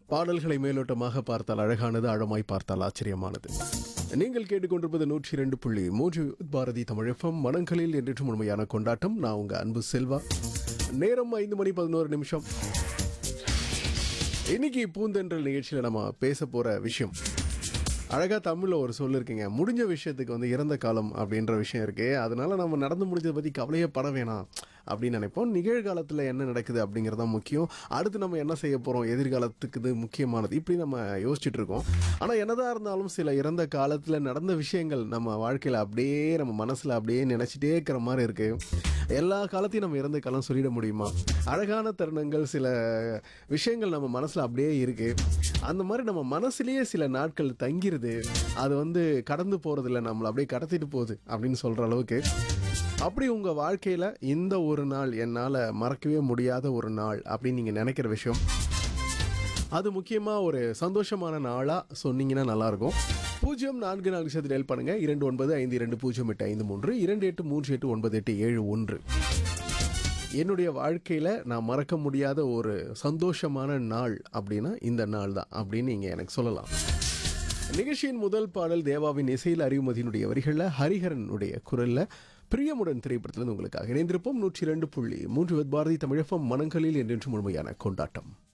பாடல்களை மேலோட்டமாக பார்த்தால் அழகானது ஆழமாய் பார்த்தால் ஆச்சரியமானது நீங்கள் கேட்டுக்கொண்டிருப்பது நூற்றி இரண்டு புள்ளி மூன்று பாரதி தமிழகம் மனங்களில் என்றும் உண்மையான கொண்டாட்டம் நான் உங்க அன்பு செல்வா நேரம் ஐந்து மணி பதினோரு நிமிஷம் இன்னைக்கு பூந்தென்றல் நிகழ்ச்சியில் நம்ம பேச போற விஷயம் அழகா தமிழ்ல ஒரு சொல் இருக்குங்க முடிஞ்ச விஷயத்துக்கு வந்து இறந்த காலம் அப்படின்ற விஷயம் இருக்கு அதனால நம்ம நடந்து முடிஞ்சதை பத்தி கவலையே பட வேணாம் அப்படின்னு நினைப்போம் நிகழ்காலத்தில் என்ன நடக்குது அப்படிங்கிறது தான் முக்கியம் அடுத்து நம்ம என்ன செய்ய போகிறோம் எதிர்காலத்துக்கு இது முக்கியமானது இப்படி நம்ம யோசிச்சுட்டு இருக்கோம் ஆனால் என்னதான் இருந்தாலும் சில இறந்த காலத்தில் நடந்த விஷயங்கள் நம்ம வாழ்க்கையில் அப்படியே நம்ம மனசில் அப்படியே நினச்சிட்டே இருக்கிற மாதிரி இருக்கு எல்லா காலத்தையும் நம்ம இறந்த காலம் சொல்லிட முடியுமா அழகான தருணங்கள் சில விஷயங்கள் நம்ம மனசில் அப்படியே இருக்கு அந்த மாதிரி நம்ம மனசுலயே சில நாட்கள் தங்கிருது அது வந்து கடந்து போறதில்ல நம்மளை அப்படியே கடத்திட்டு போகுது அப்படின்னு சொல்ற அளவுக்கு அப்படி உங்க வாழ்க்கையில இந்த ஒரு நாள் என்னால மறக்கவே முடியாத ஒரு நாள் அப்படின்னு நீங்க நினைக்கிற விஷயம் அது முக்கியமா ஒரு சந்தோஷமான நாளா சொன்னீங்கன்னா நல்லா இருக்கும் பூஜ்ஜியம் நான்கு நான்கு சதவீதம் டெல் பண்ணுங்க இரண்டு ஒன்பது ஐந்து இரண்டு பூஜ்ஜியம் எட்டு ஐந்து மூன்று இரண்டு எட்டு மூன்று எட்டு ஒன்பது எட்டு ஏழு ஒன்று என்னுடைய வாழ்க்கையில் நான் மறக்க முடியாத ஒரு சந்தோஷமான நாள் அப்படின்னா இந்த நாள் தான் அப்படின்னு நீங்கள் எனக்கு சொல்லலாம் நிகழ்ச்சியின் முதல் பாடல் தேவாவின் இசையில் அறிவுமதியினுடைய வரிகளில் ஹரிஹரனுடைய குரலில் பிரியமுடன் திரைப்படத்திலிருந்து உங்களுக்காக இணைந்திருப்போம் நூற்றி இரண்டு புள்ளி மூன்று பாரதி தமிழகம் மனங்களில் என்றென்றும் முழுமையான கொண்டாட்டம்